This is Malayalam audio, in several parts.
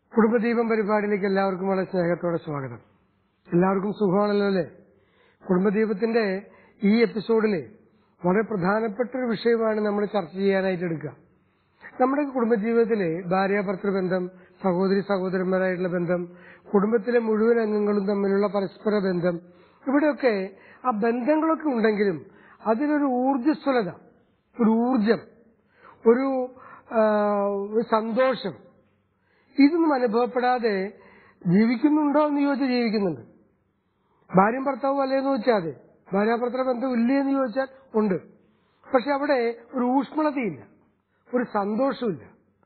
കുടുംബദീപം പരിപാടിയിലേക്ക് എല്ലാവർക്കും വളരെ സ്നേഹത്തോടെ സ്വാഗതം എല്ലാവർക്കും സുഖമാണല്ലോ അല്ലേ കുടുംബദീപത്തിന്റെ ഈ എപ്പിസോഡില് വളരെ പ്രധാനപ്പെട്ട ഒരു വിഷയമാണ് നമ്മൾ ചർച്ച ചെയ്യാനായിട്ട് എടുക്കുക നമ്മുടെ കുടുംബജീവിതത്തിലെ ഭാര്യാഭർത്തൃ ബന്ധം സഹോദരി സഹോദരന്മാരായിട്ടുള്ള ബന്ധം കുടുംബത്തിലെ മുഴുവൻ അംഗങ്ങളും തമ്മിലുള്ള പരസ്പര ബന്ധം ഇവിടെയൊക്കെ ആ ബന്ധങ്ങളൊക്കെ ഉണ്ടെങ്കിലും അതിലൊരു ഊർജ്ജസ്വലത ഒരു ഊർജം ഒരു ആ, ഒരു സന്തോഷം ഇതൊന്നും അനുഭവപ്പെടാതെ ജീവിക്കുന്നുണ്ടോ എന്ന് ചോദിച്ചാൽ ജീവിക്കുന്നുണ്ട് ഭാര്യയും ഭർത്താവും അല്ലേന്ന് ചോദിച്ചാൽ അതെ ഭാര്യാഭർത്തൃ ബന്ധം ഇല്ലേ എന്ന് ചോദിച്ചാൽ ഉണ്ട് പക്ഷെ അവിടെ ഒരു ഊഷ്മളതയില്ല ഒരു സന്തോഷമില്ല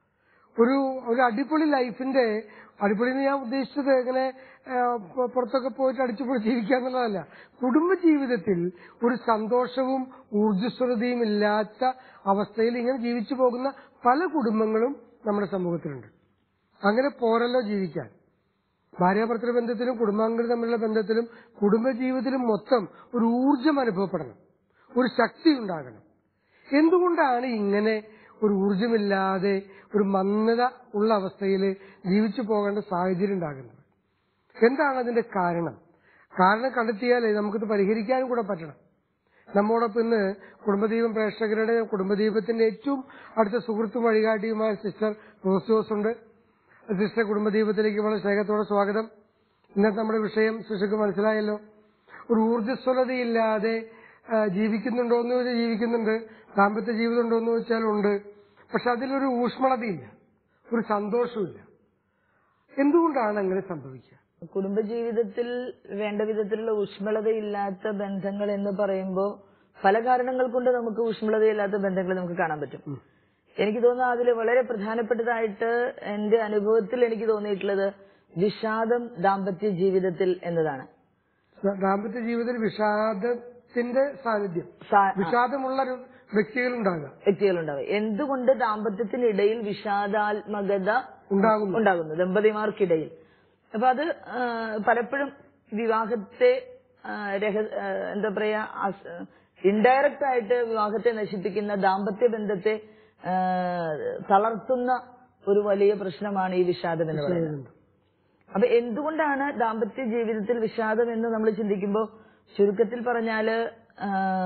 ഒരു ഒരു അടിപൊളി ലൈഫിന്റെ അടിപൊളി എന്ന് ഞാൻ ഉദ്ദേശിച്ചത് ഇങ്ങനെ ആ, പു- പുറത്തൊക്കെ പോയിട്ട് അടിച്ചുപൊളി ജീവിക്കുക എന്നുള്ളതല്ല കുടുംബജീവിതത്തിൽ ഒരു സന്തോഷവും ഊർജ്ജസ്വലതയും ഇല്ലാത്ത അവസ്ഥയിൽ ഇങ്ങനെ ജീവിച്ചു പോകുന്ന പല കുടുംബങ്ങളും നമ്മുടെ സമൂഹത്തിലുണ്ട് അങ്ങനെ പോരല്ലോ ജീവിക്കാൻ ഭാര്യാഭർത്തൃ ബന്ധത്തിലും കുടുംബാംഗങ്ങൾ തമ്മിലുള്ള ബന്ധത്തിലും കുടുംബജീവിതത്തിലും മൊത്തം ഒരു ഊർജം അനുഭവപ്പെടണം ഒരു ശക്തി ഉണ്ടാകണം എന്തുകൊണ്ടാണ് ഇങ്ങനെ ഒരു ഊർജമില്ലാതെ ഒരു മന്ദത ഉള്ള അവസ്ഥയിൽ ജീവിച്ചു പോകേണ്ട സാഹചര്യം ഉണ്ടാകുന്നത് എന്താണ് അതിന്റെ കാരണം കാരണം കണ്ടെത്തിയാലേ നമുക്കിത് പരിഹരിക്കാനും കൂടെ പറ്റണം നമ്മോടൊപ്പം ഇന്ന് കുടുംബദീപം പ്രേക്ഷകരുടെ കുടുംബദീപത്തിന്റെ ഏറ്റവും അടുത്ത സുഹൃത്തും വഴികാട്ടിയുമായ സിസ്റ്റർ റോസ് ജോസ് ഉണ്ട് സിസ്റ്റർ കുടുംബദീപത്തിലേക്ക് വളരെ സ്നേഹത്തോടെ സ്വാഗതം ഇന്നത്തെ നമ്മുടെ വിഷയം സിസ്റ്റർക്ക് മനസ്സിലായല്ലോ ഒരു ഊർജ്ജസ്വലതയില്ലാതെ ആ, ജീവിക്കുന്നുണ്ടോ എന്ന് ചോദിച്ചാൽ ജീവിക്കുന്നുണ്ട് ദാമ്പത്യ ജീവിതം ഉണ്ടോ എന്ന് ചോദിച്ചാൽ ഉണ്ട് പക്ഷെ അതിലൊരു ഊഷ്മളതയില്ല ഒരു സന്തോഷമില്ല എന്തുകൊണ്ടാണ് അങ്ങനെ സംഭവിക്കുക കുടുംബജീവിതത്തിൽ വേണ്ട വിധത്തിലുള്ള ഊഷ്മളതയില്ലാത്ത ബന്ധങ്ങൾ എന്ന് പറയുമ്പോൾ പല കാരണങ്ങൾ കൊണ്ട് നമുക്ക് ഊഷ്മളതയില്ലാത്ത ബന്ധങ്ങൾ നമുക്ക് കാണാൻ പറ്റും എനിക്ക് തോന്നുന്നു അതിൽ വളരെ പ്രധാനപ്പെട്ടതായിട്ട് എന്റെ അനുഭവത്തിൽ എനിക്ക് തോന്നിയിട്ടുള്ളത് വിഷാദം ദാമ്പത്യ ജീവിതത്തിൽ എന്നതാണ് ദാമ്പത്യ ജീവിതത്തിൽ വിഷാദത്തിന്റെ സാന്നിധ്യം സാ- വിഷാദമുള്ള ഒരു വ്യക്തികളുണ്ടാകുക വ്യക്തികളുണ്ടാവും എന്തുകൊണ്ട് ദാമ്പത്യത്തിനിടയിൽ വിഷാദാത്മകത ഉണ്ടാകുന്നു ഉണ്ടാകുന്നു ദമ്പതിമാർക്കിടയിൽ അപ്പൊ അത് ആ, പലപ്പോഴും വിവാഹത്തെ ആ, രഹ- ആ, എന്താ പറയാ ഇൻഡയറക്റ്റ് ആയിട്ട് വിവാഹത്തെ നശിപ്പിക്കുന്ന ദാമ്പത്യ ബന്ധത്തെ ആ, തളർത്തുന്ന ഒരു വലിയ പ്രശ്നമാണ് ഈ വിഷാദം എന്ന് പറയുന്നത് അപ്പൊ എന്തുകൊണ്ടാണ് ദാമ്പത്യ ജീവിതത്തിൽ വിഷാദം എന്ന് നമ്മൾ ചിന്തിക്കുമ്പോൾ ചുരുക്കത്തിൽ പറഞ്ഞാല് ആ,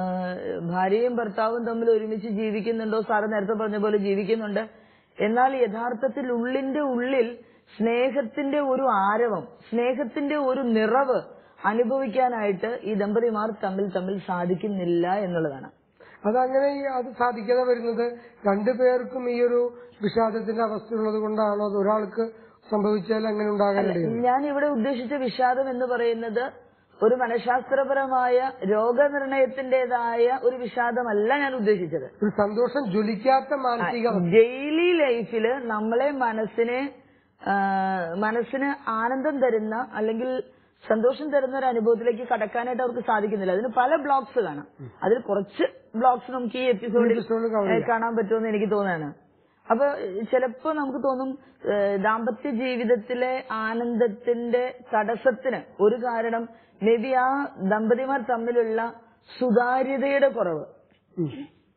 ഭാര്യയും ഭർത്താവും തമ്മിൽ ഒരുമിച്ച് ജീവിക്കുന്നുണ്ടോ സാറ് നേരത്തെ പറഞ്ഞ പോലെ ജീവിക്കുന്നുണ്ട് എന്നാൽ യഥാർത്ഥത്തിൽ ഉള്ളിന്റെ ഉള്ളിൽ സ്നേഹത്തിന്റെ ഒരു ആരവം സ്നേഹത്തിന്റെ ഒരു നിറവ് അനുഭവിക്കാനായിട്ട് ഈ ദമ്പതിമാർ തമ്മിൽ തമ്മിൽ സാധിക്കുന്നില്ല എന്നുള്ളതാണ് അതങ്ങനെ ഈ അത് സാധിക്കാതെ വരുന്നത് രണ്ടുപേർക്കും ഈ ഒരു വിഷാദത്തിന്റെ അവസ്ഥ ഉള്ളത് കൊണ്ടാണോ അത് ഒരാൾക്ക് സംഭവിച്ചാൽ അങ്ങനെ ഉണ്ടാകാനിടയുണ്ട് ഞാൻ ഇവിടെ ഉദ്ദേശിച്ച വിഷാദം എന്ന് പറയുന്നത് ഒരു മനഃശാസ്ത്രപരമായ രോഗനിർണയത്തിന്റേതായ ഒരു വിഷാദമല്ല ഞാൻ ഉദ്ദേശിച്ചത് ഒരു സന്തോഷം ജ്വലിക്കാത്ത മാനസിക അവസ്ഥ ഡെയിലി ലൈഫില് നമ്മളെ മനസ്സിനെ ആ, മനസ്സിന് ആനന്ദം തരുന്ന അല്ലെങ്കിൽ സന്തോഷം തരുന്ന ഒരു അനുഭവത്തിലേക്ക് കടക്കാനായിട്ട് അവർക്ക് സാധിക്കുന്നില്ല അതിന് പല ബ്ലോക്സ് കാണാം അതിൽ കുറച്ച് ബ്ലോക്സ് നമുക്ക് ഈ എപ്പിസോഡിൽ episode cover ഏ, കാണാൻ പറ്റുമെന്ന് എനിക്ക് തോന്നുകയാണ് അപ്പൊ ചിലപ്പോ നമുക്ക് തോന്നും ഏ, ദാമ്പത്യ ജീവിതത്തിലെ ആനന്ദത്തിന്റെ തടസ്സത്തിന് ഒരു കാരണം മേ ബി ആ ദമ്പതിമാർ തമ്മിലുള്ള സുതാര്യതയുടെ കുറവ് ഉം.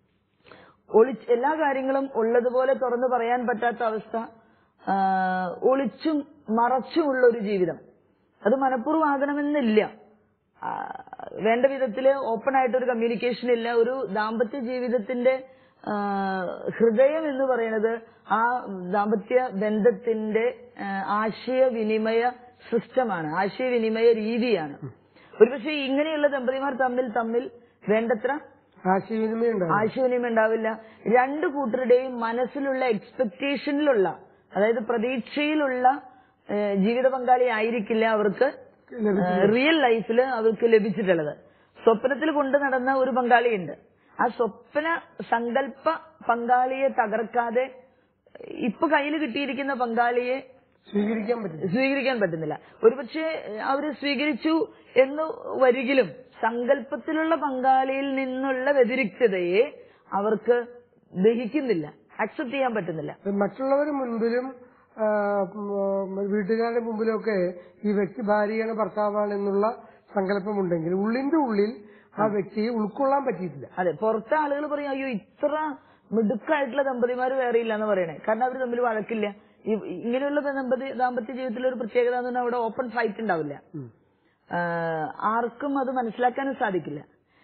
ഒളിച്ച് എല്ലാ കാര്യങ്ങളും ഉള്ളതുപോലെ തുറന്നു പറയാൻ പറ്റാത്ത അവസ്ഥ ആ, ഒളിച്ചും മറച്ചുമുള്ള ഒരു ജീവിതം അത് മനഃപൂർവ്വം ആകണമെന്നില്ല ആ, വേണ്ട വിധത്തില് ഓപ്പൺ ആയിട്ട് ഒരു കമ്മ്യൂണിക്കേഷൻ ഇല്ല ഒരു ദാമ്പത്യ ജീവിതത്തിന്റെ ആ, ഹൃദയം എന്ന് പറയുന്നത് ആ ദാമ്പത്യ ബന്ധത്തിന്റെ ആ, ആശയവിനിമയ സിസ്റ്റമാണ് ആശയവിനിമയ രീതിയാണ് ഒരുപക്ഷെ ഇങ്ങനെയുള്ള ദമ്പതിമാർ തമ്മിൽ തമ്മിൽ വേണ്ടത്ര ആശയവിനിമയം ഉണ്ടാകും ആശയവിനിമയം ഉണ്ടാവില്ല രണ്ടു കൂട്ടരുടെയും മനസ്സിലുള്ള എക്സ്പെക്ടേഷനിലുള്ള അതായത് പ്രതീക്ഷയിലുള്ള ഏഹ്, ജീവിത പങ്കാളി ആയിരിക്കില്ല അവർക്ക് റിയൽ ലൈഫിൽ അവർക്ക് ലഭിച്ചിട്ടുള്ളത് സ്വപ്നത്തിൽ കൊണ്ടു നടന്ന ഒരു പങ്കാളിയുണ്ട് ആ സ്വപ്ന സങ്കല്പ പങ്കാളിയെ തകർക്കാതെ ഇപ്പൊ കയ്യിൽ കിട്ടിയിരിക്കുന്ന പങ്കാളിയെ സ്വീകരിക്കാൻ പറ്റില്ല സ്വീകരിക്കാൻ പറ്റുന്നില്ല ഒരുപക്ഷെ അവര് സ്വീകരിച്ചു എന്ന് വരികിലും സങ്കല്പത്തിലുള്ള പങ്കാളിയിൽ നിന്നുള്ള വ്യതിരിക്തതയെ അവർക്ക് ദഹിക്കുന്നില്ല അക്സെപ്റ്റ് ചെയ്യാൻ പറ്റുന്നില്ല മറ്റുള്ളവരുടെ മുൻപിലും ആ, ഉം, വീട്ടുകാരുടെ മുമ്പിലൊക്കെ ഈ വ്യക്തി ഭാര്യയാണ് ഭർത്താവാണ് എന്നുള്ള സങ്കല്പമുണ്ടെങ്കിൽ ഉള്ളിന്റെ ഉള്ളിൽ ആ വ്യക്തിയെ ഉൾക്കൊള്ളാൻ പറ്റിയിട്ടില്ല അതെ പുറത്തെ ആളുകൾ പറയും അയ്യോ ഇത്ര മിടുക്കായിട്ടുള്ള ദമ്പതിമാർ വേറെ ഇല്ല എന്ന് പറയണേ കാരണം അവർ തമ്മിൽ വഴക്കില്ല ഈ- ഇങ്ങനെയുള്ള ദമ്പതി ദാമ്പത്യ ജീവിതത്തിലെ ഒരു പ്രത്യേകത എന്ന് പറഞ്ഞാൽ അവിടെ ഓപ്പൺ ഫൈറ്റ് ഉണ്ടാവില്ല ഉം. ആഹ് ആർക്കും അത് മനസ്സിലാക്കാനും സാധിക്കില്ല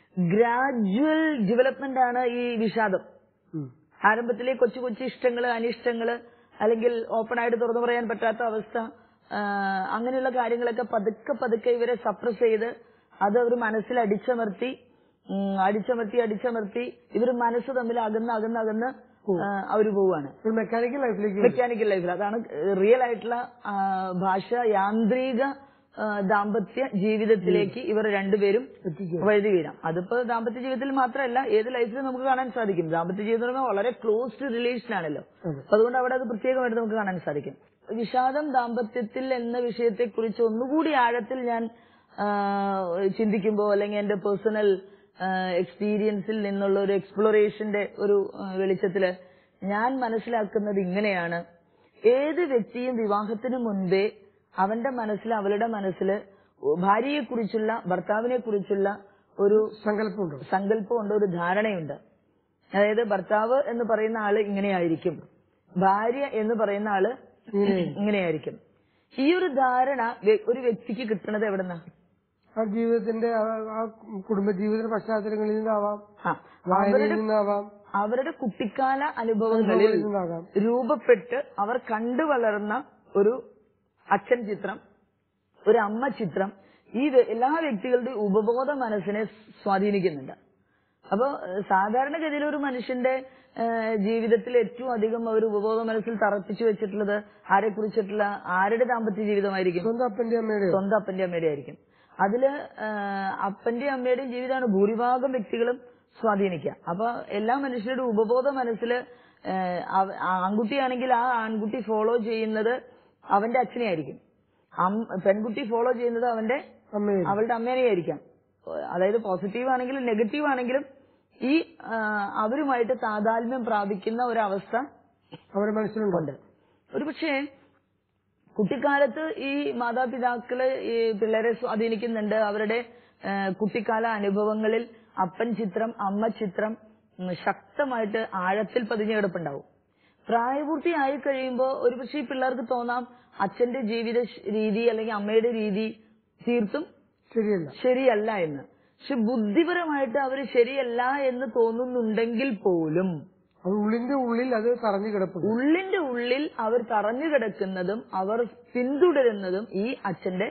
ഗ്രാജുവൽ ഡെവലപ്മെന്റ് ആണ് ഈ വിഷാദം ഉം. ആരംഭത്തിലെ കൊച്ചു കൊച്ചു ഇഷ്ടങ്ങള് അനിഷ്ടങ്ങള് അല്ലെങ്കിൽ ഓപ്പൺ ആയിട്ട് തുറന്നു പറയാൻ പറ്റാത്ത അവസ്ഥ ആഹ് അങ്ങനെയുള്ള കാര്യങ്ങളൊക്കെ പതുക്കെ പതുക്കെ ഇവരെ സപ്രസ് ചെയ്ത് അത് അവർ മനസ്സിൽ അടിച്ചമർത്തി ഉം, അടിച്ചമർത്തി അടിച്ചമർത്തി ഇവർ മനസ്സ് തമ്മിൽ അകന്ന് അകന്ന് അകന്ന് അവർ പോവാണ് ഒരു മെക്കാനിക്കൽ ലൈഫിലേക്ക് വരും. മെക്കാനിക്കൽ ലൈഫിൽ അതാണ് റിയൽ ആയിട്ടുള്ള ആ, ഭാഷ യാന്ത്രിക ആ, ദാമ്പത്യ ജീവിതത്തിലേക്ക് ഇവർ രണ്ടുപേരും എത്തിച്ചേരും. വഴുതി വീഴാം അതിപ്പോ ദാമ്പത്യ ജീവിതത്തിൽ മാത്രമല്ല ഏത് ലൈഫിലും നമുക്ക് കാണാൻ സാധിക്കും ദാമ്പത്യ ജീവിതം എന്ന് പറഞ്ഞാൽ വളരെ ക്ലോസ്ഡ് റിലേഷൻ ആണല്ലോ അതെ. അപ്പൊ അതുകൊണ്ട് അവിടെ അത് പ്രത്യേകമായിട്ട് നമുക്ക് കാണാൻ സാധിക്കും വിഷാദം ദാമ്പത്യത്തിൽ എന്ന വിഷയത്തെ കുറിച്ച് ഒന്നുകൂടി ആഴത്തിൽ ഞാൻ ആ, ചിന്തിക്കുമ്പോൾ അല്ലെങ്കിൽ എന്റെ പേഴ്സണൽ എക്സ്പീരിയൻസിൽ നിന്നുള്ള ഒരു എക്സ്പ്ലോറേഷന്റെ ഒരു ആ, വെളിച്ചത്തില് ഞാൻ മനസ്സിലാക്കുന്നത് ഇങ്ങനെയാണ് ഏത് വ്യക്തിയും വിവാഹത്തിന് മുൻപേ അവന്റെ മനസ്സിൽ അവളുടെ മനസ്സിൽ ഭാര്യയെ കുറിച്ചുള്ള ഭർത്താവിനെ കുറിച്ചുള്ള ഒരു സങ്കല്പമുണ്ടോ സങ്കല്പമുണ്ട് ഒരു ധാരണയുണ്ട് അതായത് ഭർത്താവ് എന്ന് പറയുന്ന ആള് ഇങ്ങനെയായിരിക്കും ഭാര്യ എന്ന് പറയുന്ന ആള് ഇങ്ങനെയായിരിക്കും ഈ ഒരു ധാരണ വ്യ- ഒരു വ്യക്തിക്ക് കിട്ടുന്നത് എവിടെന്നാ ആ ജീവിതത്തിന്റെ ആ- ആ കുടുംബജീവിതത്തിന്റെ പശ്ചാത്തലങ്ങളിൽ നിന്നാവാം ആ, വായനയിൽ അവരുടെ നിന്നാവാം അവരുടെ കുട്ടിക്കാല അനുഭവങ്ങളിൽ അനുഭവങ്ങളിൽ നിന്നാകാം രൂപപ്പെട്ട് അവർ കണ്ടു വളർന്ന ഒരു അച്ഛൻ ചിത്രം ഒരു അമ്മ ചിത്രം ഈ വ്യ- എല്ലാ വ്യക്തികളുടെ ഉപബോധ മനസ്സിനെ സ്വാധീനിക്കുന്നുണ്ട് അപ്പോ ഏഹ്, സാധാരണഗതിയിൽ ഒരു മനുഷ്യന്റെ ഏഹ്, ജീവിതത്തിൽ ഏറ്റവും അധികം അവർ ഉപബോധ മനസ്സിൽ തറപ്പിച്ചു വെച്ചിട്ടുള്ളത് ആരെ കുറിച്ചിട്ടുള്ള ആരുടെ ദാമ്പത്യ ജീവിതമായിരിക്കും സ്വന്തം അപ്പന്റെ അമ്മയുടെ സ്വന്തം അപ്പന്റെ അമ്മയുടെ ആയിരിക്കും അതില് ആഹ്, അപ്പന്റെയും അമ്മയുടെയും ജീവിതമാണ് ഭൂരിഭാഗം വ്യക്തികളും സ്വാധീനിക്കുക അപ്പൊ എല്ലാ മനുഷ്യരുടെ ഉപബോധ മനസ്സില് ആഹ്, അവ- ആൺകുട്ടിയാണെങ്കിൽ ആ ആൺകുട്ടി ഫോളോ ചെയ്യുന്നത് അവന്റെ അച്ഛനെ ആയിരിക്കും അം- പെൺകുട്ടി ഫോളോ ചെയ്യുന്നത് അവന്റെ അമ്മയെ അവളുടെ അമ്മേനെ ആയിരിക്കാം അതായത് പോസിറ്റീവ് ആണെങ്കിലും നെഗറ്റീവ് ആണെങ്കിലും ഈ ആഹ്, അവരുമായിട്ട് താതാത്മ്യം പ്രാപിക്കുന്ന ഒരവസ്ഥ അവരുടെ മനസ്സിലുണ്ടോ ഉണ്ട് ഒരുപക്ഷെ കുട്ടിക്കാലത്ത് ഈ മാതാപിതാക്കള് ഈ പിള്ളേരെ സ്വാധീനിക്കുന്നുണ്ട് അവരുടെ ആ, കുട്ടിക്കാല അനുഭവങ്ങളിൽ അപ്പൻ ചിത്രം അമ്മ ചിത്രം ഉം, ശക്തമായിട്ട് ആഴത്തിൽ പതിഞ്ഞു കിടപ്പുണ്ടാവും പ്രായപൂർത്തിയായി കഴിയുമ്പോൾ ഒരുപക്ഷെ ഈ പിള്ളേർക്ക് തോന്നാം അച്ഛന്റെ ജീവിത ശ- രീതി അല്ലെങ്കിൽ അമ്മയുടെ രീതി തീർത്തും ശരിയല്ല ശരിയല്ല എന്ന് പക്ഷെ ബുദ്ധിപരമായിട്ട് അവർ ശരിയല്ല എന്ന് തോന്നുന്നുണ്ടെങ്കിൽ പോലും അത് ഉള്ളിന്റെ ഉള്ളിൽ അത് തറഞ്ഞു കിടപ്പുണ്ട് ഉള്ളിന്റെ ഉള്ളിൽ അവർ തറഞ്ഞു കിടക്കുന്നതും അവർ പിന്തുടരുന്നതും ഈ അച്ഛന്റെ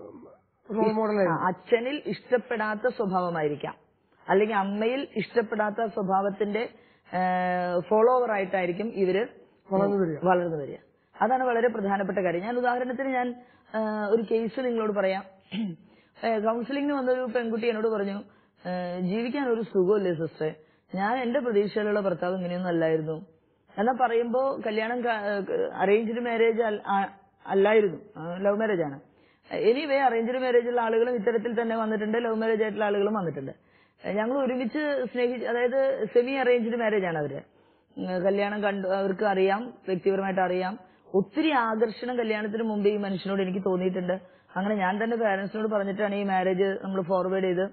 റോൾ മോഡലായി ആ, അച്ഛനിൽ ഇഷ്ടപ്പെടാത്ത സ്വഭാവമായിരിക്കാം അല്ലെങ്കിൽ അമ്മയിൽ ഇഷ്ടപ്പെടാത്ത സ്വഭാവത്തിന്റെ ഫോളോവർ ആയിട്ടായിരിക്കും ഇവര് വളർന്നു വരിക വളർന്നു വരിക അതാണ് വളരെ പ്രധാനപ്പെട്ട കാര്യം ഞാൻ ഉദാഹരണത്തിന് ഞാൻ ആ, ഒരു കേസ് നിങ്ങളോട് പറയാം കൗൺസിലിംഗിന് വന്നൊരു പെൺകുട്ടി എന്നോട് പറഞ്ഞു ആ, ജീവിക്കാൻ ഒരു സുഖമില്ലേ സിസ്റ്ററെ ഞാൻ എന്റെ പ്രതീക്ഷയിലുള്ള ഭർത്താവ് ഇങ്ങനെയൊന്നും അല്ലായിരുന്നു എന്നാ പറയുമ്പോ കല്യാണം അറേഞ്ച്ഡ് മാരേജ് അല്ലായിരുന്നു ലവ് മാരേജ് ആണ് എനിവേ അറേഞ്ച്ഡ് മാരേജുള്ള ആളുകളും ഇത്തരത്തിൽ തന്നെ വന്നിട്ടുണ്ട് ലവ് മാരേജ് ആയിട്ടുള്ള ആളുകളും വന്നിട്ടുണ്ട് ഞങ്ങൾ ഒരുമിച്ച് സ്നേഹിച്ച് അതായത് സെമി അറേഞ്ച്ഡ് മാരേജ് ആണ് അവര് ഉം, കല്യാണം കണ്ടു അവർക്ക് അറിയാം വ്യക്തിപരമായിട്ട് അറിയാം ഒത്തിരി ആകർഷണം കല്യാണത്തിന് മുമ്പ് ഈ മനുഷ്യനോട് എനിക്ക് തോന്നിയിട്ടുണ്ട് അങ്ങനെ ഞാൻ തന്നെ പാരന്റ്സിനോട് പറഞ്ഞിട്ടാണ് ഈ മാരേജ് നമ്മൾ ഫോർവേഡ് ചെയ്ത്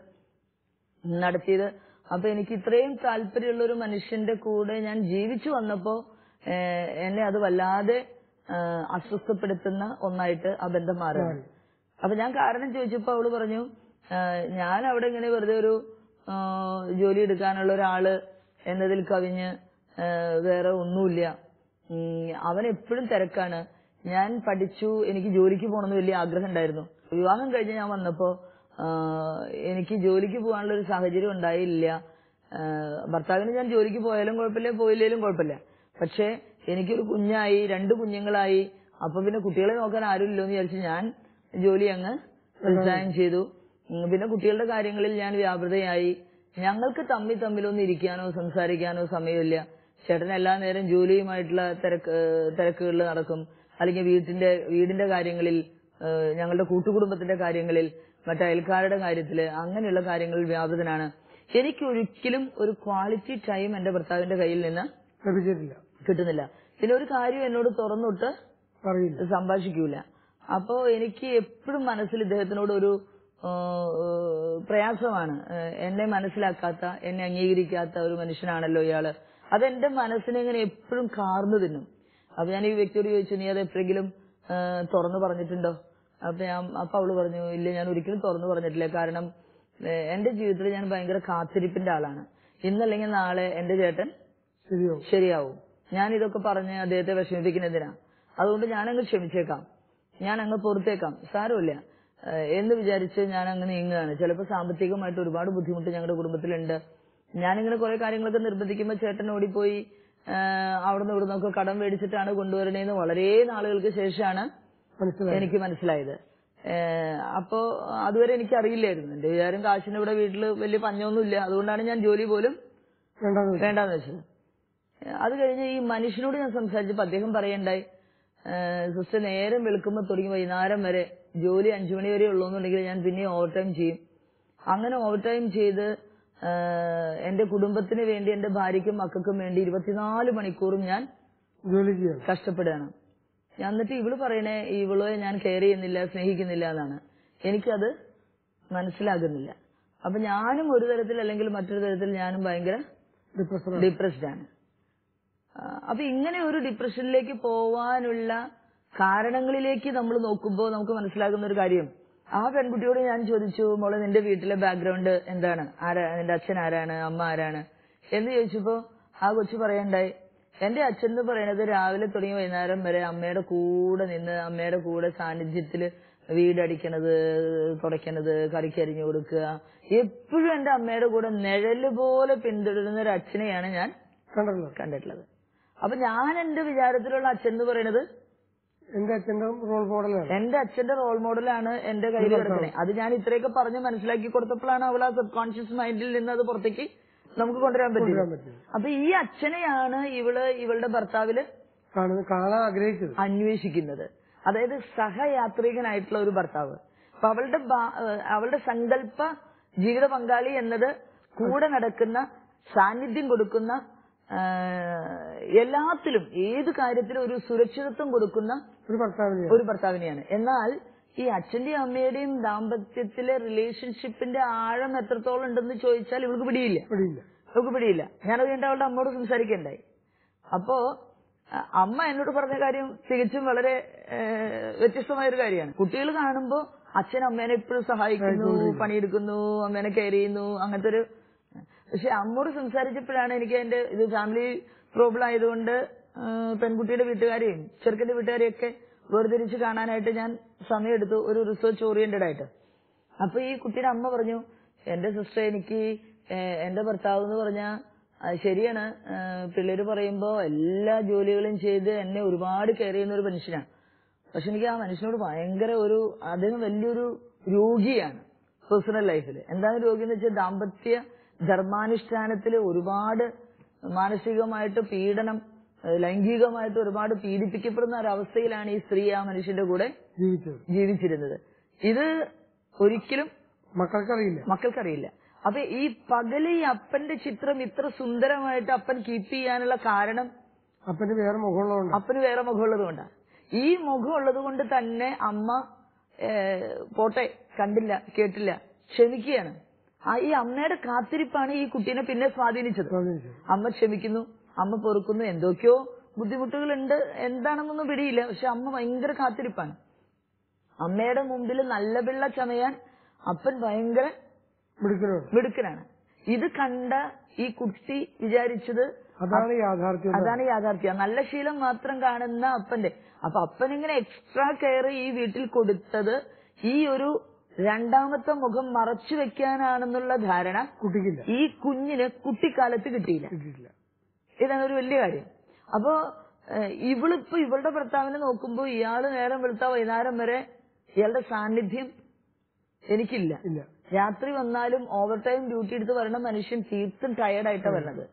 നടത്തിയത് അപ്പൊ എനിക്ക് ഇത്രയും താല്പര്യമുള്ള ഒരു മനുഷ്യന്റെ കൂടെ ഞാൻ ജീവിച്ചു വന്നപ്പോ ഏഹ്, എന്നെ അത് വല്ലാതെ ഏഹ്, അസ്വസ്ഥപ്പെടുത്തുന്ന ഒന്നായിട്ട് ആ ബന്ധം മാറുകയാണ് അപ്പൊ ഞാൻ കാരണം ചോദിച്ചപ്പോ അവള് പറഞ്ഞു ഏഹ്, ഞാൻ അവിടെ ഇങ്ങനെ വെറുതെ ഒരു ഏഹ്, ജോലി എടുക്കാനുള്ള ഒരാള് എന്നതിൽ കവിഞ്ഞ് ഏഹ്, വേറെ ഒന്നുമില്ല ഉം, അവൻ എപ്പോഴും തിരക്കാണ് ഞാൻ പഠിച്ചു എനിക്ക് ജോലിക്ക് പോകണമെന്ന് വലിയ ആഗ്രഹം ഉണ്ടായിരുന്നു വിവാഹം കഴിഞ്ഞ് ഞാൻ വന്നപ്പോ ആഹ്, എനിക്ക് ജോലിക്ക് പോകാനുള്ള ഒരു സാഹചര്യം ഉണ്ടായില്ല ആഹ്, ഭർത്താവിന് ഞാൻ ജോലിക്ക് പോയാലും കുഴപ്പമില്ല പോയില്ലേലും കുഴപ്പമില്ല പക്ഷെ എനിക്കൊരു കുഞ്ഞായി രണ്ട് കുഞ്ഞുങ്ങളായി അപ്പൊ പിന്നെ കുട്ടികളെ നോക്കാൻ ആരുമില്ലോ എന്ന് വിചാരിച്ച് ഞാൻ ജോലി അങ്ങ് റിസൈൻ ചെയ്തു ഉം, പിന്നെ കുട്ടികളുടെ കാര്യങ്ങളിൽ ഞാൻ വ്യാപൃതയായി ഞങ്ങൾക്ക് തമ്മിൽ തമ്മിലൊന്നും ഇരിക്കാനോ സംസാരിക്കാനോ സമയമില്ല ചേട്ടൻ എല്ലാ നേരം ജോലിയുമായിട്ടുള്ള തിരക്ക് തിരക്കുകളിൽ നടക്കും അല്ലെങ്കിൽ വീട്ടിന്റെ വീടിന്റെ കാര്യങ്ങളിൽ ഏഹ്, ഞങ്ങളുടെ കൂട്ടുകുടുംബത്തിന്റെ കാര്യങ്ങളിൽ മറ്റു അയൽക്കാരുടെ കാര്യത്തില് അങ്ങനെയുള്ള കാര്യങ്ങളിൽ വ്യാപൃതനാണ് എനിക്ക് ഒരിക്കലും ഒരു ക്വാളിറ്റി ടൈം എന്റെ ഭർത്താവിന്റെ കയ്യിൽ നിന്ന് ലഭിച്ചിട്ടില്ല കിട്ടുന്നില്ല പിന്നെ ഒരു കാര്യം എന്നോട് തുറന്നിട്ട് അറിയില്ല സംഭാഷിക്കൂല അപ്പോ എനിക്ക് എപ്പോഴും മനസ്സിൽ ഇദ്ദേഹത്തിനോട് ഒരു ആ, ആ, പ്രയാസമാണ് ആ, എന്നെ മനസ്സിലാക്കാത്ത എന്നെ അംഗീകരിക്കാത്ത ഒരു മനുഷ്യനാണല്ലോ ഇയാള് അതെന്റെ മനസ്സിനെ ഇങ്ങനെ എപ്പോഴും കാർന്നു തിന്നും അപ്പൊ ഞാൻ ഈ വ്യക്തിയോട് ചോദിച്ചു നീ അത് എപ്പോഴെങ്കിലും ആ, തുറന്നു പറഞ്ഞിട്ടുണ്ടോ അപ്പൊ ഞാൻ അപ്പൊ അവള് പറഞ്ഞു ഇല്ല ഞാൻ ഒരിക്കലും തുറന്നു പറഞ്ഞിട്ടില്ല കാരണം ഏ, എന്റെ ജീവിതത്തിൽ ഞാൻ ഭയങ്കര കാത്തിരിപ്പിന്റെ ആളാണ് ഇന്നല്ലെങ്കിൽ നാളെ എന്റെ ചേട്ടൻ ശരിയോ ശരിയാവും ഞാൻ ഇതൊക്കെ പറഞ്ഞ് അദ്ദേഹത്തെ വിഷമിപ്പിക്കുന്നതിനാ അതുകൊണ്ട് ഞാൻ അങ്ങ് ക്ഷമിച്ചേക്കാം ഞാൻ അങ്ങ് പുറത്തേക്കാം സാരമില്ല ഏഹ് എന്ന് വിചാരിച്ച് ഞാൻ അങ്ങ് നീങ്ങുകയാണ് ചിലപ്പോൾ സാമ്പത്തികമായിട്ട് ഒരുപാട് ബുദ്ധിമുട്ട് ഞങ്ങളുടെ കുടുംബത്തിലുണ്ട് ഞാനിങ്ങനെ കുറെ കാര്യങ്ങളൊക്കെ നിർബന്ധിക്കുമ്പോൾ ചേട്ടൻ ഓടിപ്പോയി ഏഹ് അവിടുന്ന് ഇവിടുന്ന് ഒക്കെ കടം മേടിച്ചിട്ടാണ് കൊണ്ടുവരണേന്ന് വളരെ നാളുകൾക്ക് ശേഷമാണ് മനസ്സിലായി എനിക്ക് മനസ്സിലായത് ഏഹ് അപ്പോ അതുവരെ എനിക്ക് അറിയില്ലായിരുന്നു എന്റെ വിചാരം കാശിന് ഇവിടെ വീട്ടിൽ വലിയ പഞ്ഞൊന്നുമില്ല അതുകൊണ്ടാണ് ഞാൻ ജോലി പോലും വേണ്ടാന്ന് വെച്ചു. വേണ്ടാന്ന് വെച്ചത് ഏഹ് അത് കഴിഞ്ഞ് ഈ മനുഷ്യനോട് ഞാൻ സംസാരിച്ചപ്പോ അദ്ദേഹം പറയണ്ടായി സിസ്റ്റർ നേരം വെളുക്കുമ്പോ തുടങ്ങി വൈകുന്നേരം വരെ ജോലി അഞ്ചു മണി വരെ ഉള്ളൂ എന്നുണ്ടെങ്കിൽ ഞാൻ പിന്നെ ഓവർ ടൈം ചെയ്യും അങ്ങനെ ഓവർ ടൈം ചെയ്ത് ഏഹ് എന്റെ കുടുംബത്തിന് വേണ്ടി എന്റെ ഭാര്യയ്ക്കും മക്കൾക്കും വേണ്ടി ഇരുപത്തിനാല് മണിക്കൂറും ഞാൻ ജോലി ചെയ്യണം കഷ്ടപ്പെടുകയാണ് ഞാൻ എന്നിട്ട് ഇവള് പറയണേ ഇവളെ ഞാൻ കെയർ ചെയ്യുന്നില്ല സ്നേഹിക്കുന്നില്ല എന്നാണ് എനിക്കത് മനസ്സിലാകുന്നില്ല അപ്പൊ ഞാനും ഒരു തരത്തിൽ അല്ലെങ്കിൽ മറ്റൊരു തരത്തിൽ ഞാനും ഭയങ്കര ഡിപ്രഷൻ ഡിപ്രസ്ഡ് ആണ് ആ, അപ്പൊ ഇങ്ങനെ ഒരു ഡിപ്രഷനിലേക്ക് പോവാനുള്ള കാരണങ്ങളിലേക്ക് നമ്മൾ നോക്കുമ്പോൾ നമുക്ക് മനസ്സിലാകുന്ന ഒരു കാര്യം ആ പെൺകുട്ടിയോട് ഞാൻ ചോദിച്ചു മോളെ നിന്റെ വീട്ടിലെ ബാക്ക്ഗ്രൗണ്ട് എന്താണ് ആരാ നിന്റെ അച്ഛൻ ആരാണ് അമ്മ ആരാണ് എന്ന് ചോദിച്ചപ്പോ ആ കൊച്ചു പറയണ്ടായി എന്റെ അച്ഛൻ എന്ന് പറയുന്നത് രാവിലെ തുടങ്ങി വൈകുന്നേരം വരെ അമ്മയുടെ കൂടെ നിന്ന് അമ്മയുടെ കൂടെ സാന്നിധ്യത്തില് വീടടിക്കണത് തുടയ്ക്കണത് കറിക്ക് അരിഞ്ഞു കൊടുക്കുക എപ്പോഴും എന്റെ അമ്മയുടെ കൂടെ നിഴല് പോലെ പിന്തുടരുന്ന ഒരു അച്ഛനെയാണ് ഞാൻ കണ്ടല്ലോ കണ്ടിട്ടുള്ളത് അപ്പൊ ഞാൻ എന്റെ വിചാരത്തിലുള്ള അച്ഛൻ എന്ന് പറയുന്നത് എന്റെ അച്ഛന്റെ റോൾ മോഡലാണ് എന്റെ അച്ഛന്റെ റോൾ മോഡലാണ് എന്റെ കയ്യിൽ കിടക്കുന്നത് അത് ഞാൻ ഇത്രയൊക്കെ പറഞ്ഞ് മനസ്സിലാക്കി കൊടുത്തപ്പോഴാണ് അവൾ ആ സബ് കോൺഷ്യസ് മൈൻഡിൽ നിന്ന് അത് പുറത്തേക്ക് നമുക്ക് കൊണ്ടുവരാൻ കൊണ്ടുവരാൻ പറ്റിയത് പറ്റും അപ്പൊ ഈ അച്ഛനെയാണ് ഇവള് ഇവളുടെ ഭർത്താവില് കാണുന്നത് കാണാൻ ആഗ്രഹിച്ചത് അന്വേഷിക്കുന്നത് അതായത് സഹയാത്രികനായിട്ടുള്ള ഒരു ഭർത്താവ് അപ്പൊ അവളുടെ ബാ- ഏഹ് അവളുടെ സങ്കല്പ ജീവിത പങ്കാളി എന്നത് കൂടെ നടക്കുന്ന സാന്നിധ്യം കൊടുക്കുന്ന ഏഹ് എല്ലാത്തിലും ഏത് കാര്യത്തിലും ഒരു സുരക്ഷിതത്വം കൊടുക്കുന്ന ഒരു ഭർത്താവിനെയാണ് ഒരു ഭർത്താവിനെയാണ് എന്നാൽ ഈ അച്ഛന്റെയും അമ്മയുടെയും ദാമ്പത്യത്തിലെ റിലേഷൻഷിപ്പിന്റെ ആഴം എത്രത്തോളം ഉണ്ടെന്ന് ചോദിച്ചാൽ ഇവൾക്ക് പിടിയില്ല പിടിയില്ല നമുക്ക് പിടിയില്ല ഞാനത് കഴിഞ്ഞിട്ട് അവളുടെ അമ്മയോട് സംസാരിക്കണ്ടായി അപ്പോ അ- അമ്മ എന്നോട് പറഞ്ഞ കാര്യം തികച്ചും വളരെ ഏഹ്, വ്യത്യസ്തമായ ഒരു കാര്യമാണ് കുട്ടികൾ കാണുമ്പോ അച്ഛൻ അമ്മേനെ എപ്പോഴും സഹായിക്കുന്നു പണിയെടുക്കുന്നു അമ്മേനെ കെയർ ചെയ്യുന്നു അങ്ങനത്തെ ഒരു പക്ഷെ അമ്മോട് സംസാരിച്ചപ്പോഴാണ് എനിക്ക് എന്റെ ഇത് ഫാമിലി പ്രോബ്ലം ആയതുകൊണ്ട് ഏഹ്, പെൺകുട്ടിയുടെ വീട്ടുകാരെയും ചെറുക്കന്റെ വീട്ടുകാരെയും ഒക്കെ വേർതിരിച്ച് കാണാനായിട്ട് ഞാൻ സമയമെടുത്തു ഒരു റിസർച്ച് ഓറിയന്റഡ് ആയിട്ട് അപ്പൊ ഈ കുട്ടിയുടെ അമ്മ പറഞ്ഞു എന്റെ സിസ്റ്റർ എനിക്ക് ഏഹ്, എന്റെ ഭർത്താവ് എന്ന് പറഞ്ഞ ശരിയാണ് ഏഹ്, പിള്ളേര് പറയുമ്പോ എല്ലാ ജോലികളും ചെയ്ത് എന്നെ ഒരുപാട് കെയർ ചെയ്യുന്ന ഒരു മനുഷ്യനാണ് പക്ഷെ എനിക്ക് ആ മനുഷ്യനോട് ഭയങ്കര ഒരു അദ്ദേഹം വലിയൊരു രോഗിയാണ് പേഴ്സണൽ ലൈഫിൽ എന്താണ് രോഗി എന്ന് വെച്ചാൽ ദാമ്പത്യ ധർമാനുഷ്ഠാനത്തിൽ ഒരുപാട് മാനസികമായിട്ട് പീഡനം ഏഹ്, ലൈംഗികമായിട്ട് ഒരുപാട് പീഡിപ്പിക്കപ്പെടുന്ന ഒരവസ്ഥയിലാണ് ഈ സ്ത്രീ ആ മനുഷ്യന്റെ കൂടെ ജീവിച്ചത് ജീവിച്ചിരുന്നത് ഇത് ഒരിക്കലും മക്കൾക്കറിയില്ല മക്കൾക്കറിയില്ല അപ്പൊ ഈ പകല് ഈ അപ്പന്റെ ചിത്രം ഇത്ര സുന്ദരമായിട്ട് അപ്പൻ കീപ്പ് ചെയ്യാനുള്ള കാരണം അപ്പന് വേറെ മുഖമുള്ളതുകൊണ്ട് അപ്പന് വേറെ മുഖമുള്ളത് കൊണ്ടാണ് ഈ മുഖം ഉള്ളത് കൊണ്ട് തന്നെ അമ്മ ഏഹ്, പോട്ടെ കണ്ടില്ല കേട്ടില്ല ക്ഷമിക്കുകയാണ് ആ ഈ അമ്മയുടെ കാത്തിരിപ്പാണ് ഈ കുട്ടീനെ പിന്നെ സ്വാധീനിച്ചത് സ്വാധീനിച്ചത്. അമ്മ ക്ഷമിക്കുന്നു അമ്മ പൊറുക്കുന്നു എന്തൊക്കെയോ ബുദ്ധിമുട്ടുകളുണ്ട് എന്താണെന്നൊന്നും പിടിയില്ല പക്ഷെ അമ്മ ഭയങ്കര കാത്തിരിപ്പാണ് അമ്മയുടെ മുമ്പിൽ നല്ല പിള്ള ചമയാൻ അപ്പൻ ഭയങ്കര മിടുക്കനാണ് മിടുക്കനാണ് ഇത് കണ്ട ഈ കുട്ടി വിചാരിച്ചത് അതാണ് യാഥാർത്ഥ്യം അതാണ് യാഥാർത്ഥ്യം നല്ല ശീലം മാത്രം കാണുന്ന അപ്പന്റെ അപ്പൊ അപ്പൻ ഇങ്ങനെ എക്സ്ട്രാ കെയർ ഈ വീട്ടിൽ കൊടുത്തത് ഈ ഒരു രണ്ടാമത്തെ മുഖം മറച്ചു വെക്കാനാണെന്നുള്ള ധാരണ കുട്ടിക്കില്ല ഈ കുഞ്ഞിന് കുട്ടിക്കാലത്ത് കിട്ടിയില്ല കിട്ടിയിട്ടില്ല ഇതാണ് ഒരു വലിയ കാര്യം അപ്പോ ഏഹ്, ഇവളിപ്പോ ഇവളുടെ ഭർത്താവിനെ നോക്കുമ്പോ ഇയാള് നേരം വെളുത്ത വൈകുന്നേരം വരെ ഇയാളുടെ സാന്നിധ്യം എനിക്കില്ല ഇല്ല രാത്രി വന്നാലും ഓവർ ടൈം ഡ്യൂട്ടി എടുത്ത് വരണ മനുഷ്യൻ തീർത്തും ടയർഡായിട്ടാണ് വരണത്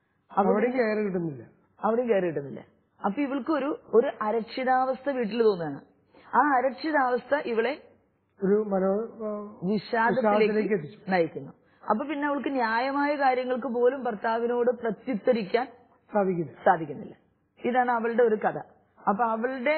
അവിടെ കയറി കിട്ടുന്നില്ല അവിടെ കയറി കിട്ടുന്നില്ല അപ്പൊ ഇവൾക്ക് ഒരു ഒരു അരക്ഷിതാവസ്ഥ വീട്ടിൽ തോന്നുകയാണ് ആ അരക്ഷിതാവസ്ഥ ഇവളെ ഒരു മനോ ആ, വിഷാദത്തിലേക്ക് വിഷാദത്തിലേക്ക് എത്തിച്ചു. നയിക്കുന്നു അപ്പൊ പിന്നെ അവൾക്ക് ന്യായമായ കാര്യങ്ങൾക്ക് പോലും ഭർത്താവിനോട് പ്രത്യുത്തരിക്കാൻ സാധിക്കില്ല സാധിക്കുന്നില്ല ഇതാണ് അവളുടെ ഒരു കഥ അപ്പൊ അവളുടെ